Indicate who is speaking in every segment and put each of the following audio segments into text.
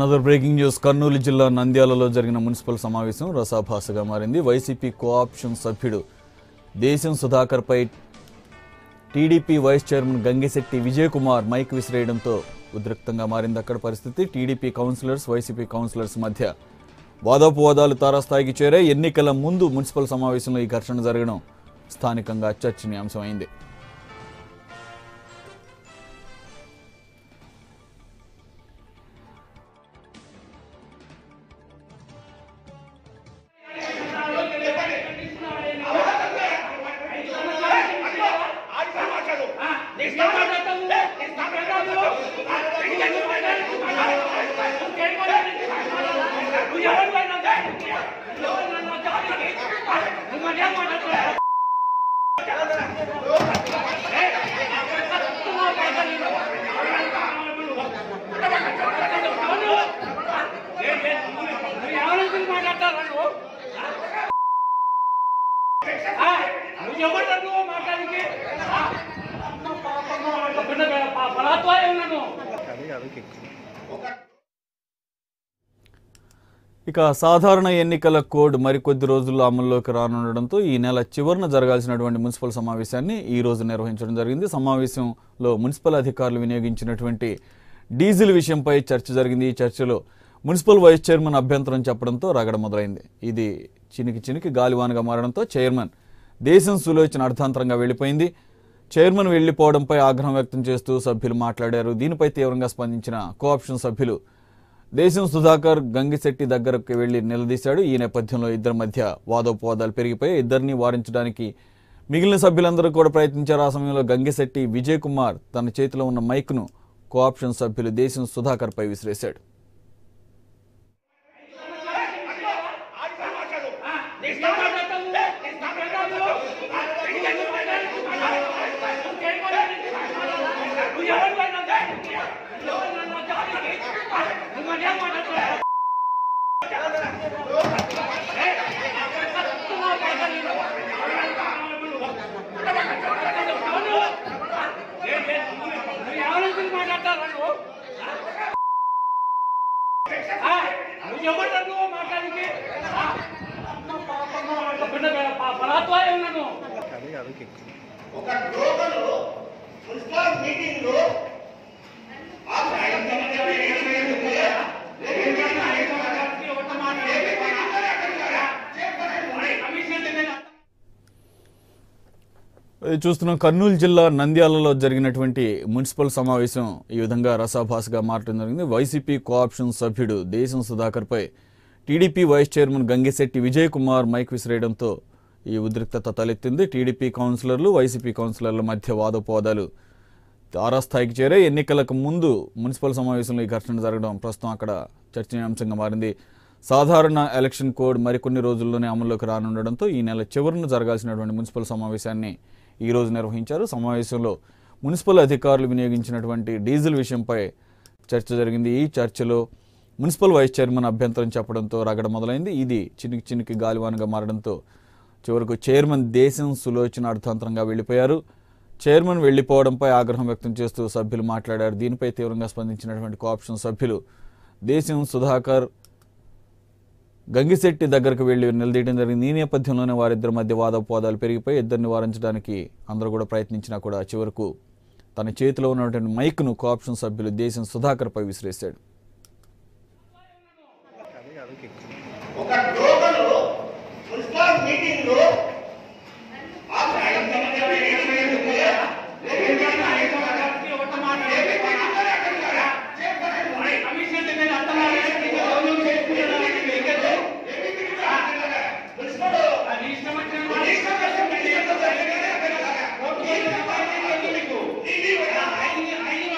Speaker 1: another breaking news Kurnool జిల్లా నంద్యాలలో జరిగిన మున్సిపల్ సమావేశం రసాభాసగా మారింది వైసీపీ కోఆప్షన్ సభ్యుడు దేశం సుధాకర్పై TDP vice chairman Gangishetti Vijay Kumar mike విసిరేయడంతో ఉద్రిక్తంగా మారింది అక్కడ పరిస్థితి టీడీపీ కౌన్సిలర్స్ వైసీపీ కౌన్సిలర్స్ మధ్య వాదోపవాదాలు తారాస్థాయికి చేరాయి ఎన్నికల ముందు మున్సిపల్ సమావేశంలో ఈ ఘర్షణ జరగడం స్థానికంగా చర్చనీయాంశమైంది
Speaker 2: నువ్వు మాట్లాడికి పరాత్వాయ ఉన్నాను
Speaker 1: ఇక సాధారణ ఎన్నికల కోడ్ మరికొద్ది రోజుల్లో అమల్లోకి రానుండడంతో ఈ నెల చివరిన జరగాల్సినటువంటి మున్సిపల్ సమావేశాన్ని ఈ రోజు నిర్వహించడం జరిగింది సమావేశంలో మున్సిపల్ అధికారులు వినియోగించినటువంటి డీజిల్ విషయంపై చర్చ జరిగింది ఈ చర్చలో మున్సిపల్ వైస్ చైర్మన్ అభ్యంతరం చెప్పడంతో రగడ మొదలైంది ఇది చినికి చినికి గాలివానగా మారడంతో చైర్మన్ దేశం సులోచన అర్థాంతరంగా వెళ్ళిపోయింది చైర్మన్ వెళ్లిపోవడంపై ఆగ్రహం వ్యక్తం చేస్తూ సభ్యులు మాట్లాడారు దీనిపై తీవ్రంగా స్పందించిన కోఆప్షన్ సభ్యులు దేశం సుధాకర్ గంగిశెట్టి దగ్గరకు వెళ్లి నిలదీశాడు ఈ నేపథ్యంలో ఇద్దరి మధ్య వాదోపవాదాలు పెరిగిపోయి ఇద్దరిని వారించడానికి మిగిలిన సభ్యులందరూ కూడా ప్రయత్నించారు ఆ సమయంలో గంగిశెట్టి విజయ్ కుమార్ తన చేతిలో ఉన్న మైక్ను కోఆప్షన్ సభ్యులు దేశం సుధాకర్పై విసిరేశాడు
Speaker 2: నువ్వు మాట్లాడికి పరాత్వాయ ఉన్నాను
Speaker 3: ఒక గ్లోబల్ మున్సిపల్ మీటింగ్ లో
Speaker 1: ఇది చూస్తున్నాం కర్నూలు జిల్లా నంద్యాలలో జరిగినటువంటి మున్సిపల్ సమావేశం ఈ విధంగా రసాభాసగా మారడం జరిగింది వైసీపీ కోఆప్షన్ సభ్యుడు దేశం సుధాకర్పై TDP vice chairman Gangishetti Vijay Kumar mike విసిరేయడంతో ఈ ఉద్రిక్తత తలెత్తింది టీడీపీ కౌన్సిలర్లు వైసీపీ కౌన్సిలర్ల మధ్య వాదోపవాదాలు తారాస్థాయికి చేరే ఎన్నికలకు ముందు మున్సిపల్ సమావేశంలో ఈ ఘర్షణ జరగడం ప్రస్తుతం అక్కడ చర్చనీయాంశంగా మారింది సాధారణ ఎలక్షన్ కోడ్ మరికొన్ని రోజుల్లోనే అమల్లోకి రానుండడంతో ఈ నెల చివరిన జరగాల్సినటువంటి మున్సిపల్ సమావేశాన్ని ఈ రోజు నిర్వహించారు సమావేశంలో మున్సిపల్ అధికారులు వినియోగించినటువంటి డీజిల్ విషయంపై చర్చ జరిగింది ఈ చర్చలో మున్సిపల్ వైస్ చైర్మన్ అభ్యంతరం చెప్పడంతో రగడ మొదలైంది ఇది చినికి చినికి గాలివానగా మారడంతో చివరకు చైర్మన్ దేశం సులోచన అర్థాంతరంగా వెళ్ళిపోయారు చైర్మన్ వెళ్లిపోవడంపై ఆగ్రహం వ్యక్తం చేస్తూ సభ్యులు మాట్లాడారు దీనిపై తీవ్రంగా స్పందించినటువంటి కోఆప్షన్ సభ్యులు దేశం సుధాకర్ గంగిశెట్టి దగ్గరకు వెళ్లి నిలదీయడం జరిగింది ఈ నేపథ్యంలోనే వారిద్దరి మధ్య వాదోపవాదాలు పెరిగిపోయి ఇద్దరిని వారించడానికి అందరూ కూడా ప్రయత్నించినా కూడా చివరకు తన చేతిలో ఉన్నటువంటి మైక్ను కోఆప్షన్ సభ్యులు దేశం సుధాకర్పై విసిరేశాడు
Speaker 3: ఒక గ్లోబల్ మున్సిపల్ మీటింగ్ లో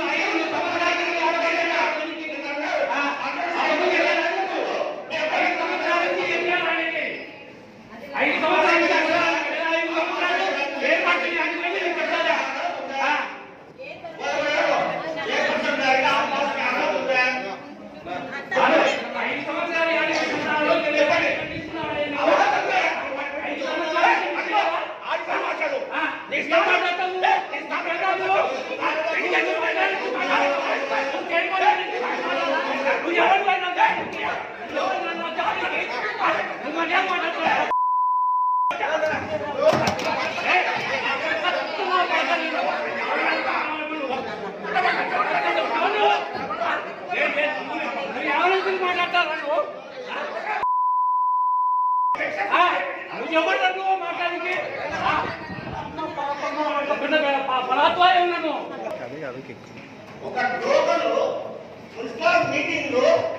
Speaker 2: ఐదు మాట్లాడతారా నువ్వు ఆ, నువ్వు ఎవరు నువ్వు మాట్లాడికి ఆ, బిడ్డ పరాత్వాయం నన్ను
Speaker 3: ఒక టోకన్ మున్సిపల్ మీటింగ్ లో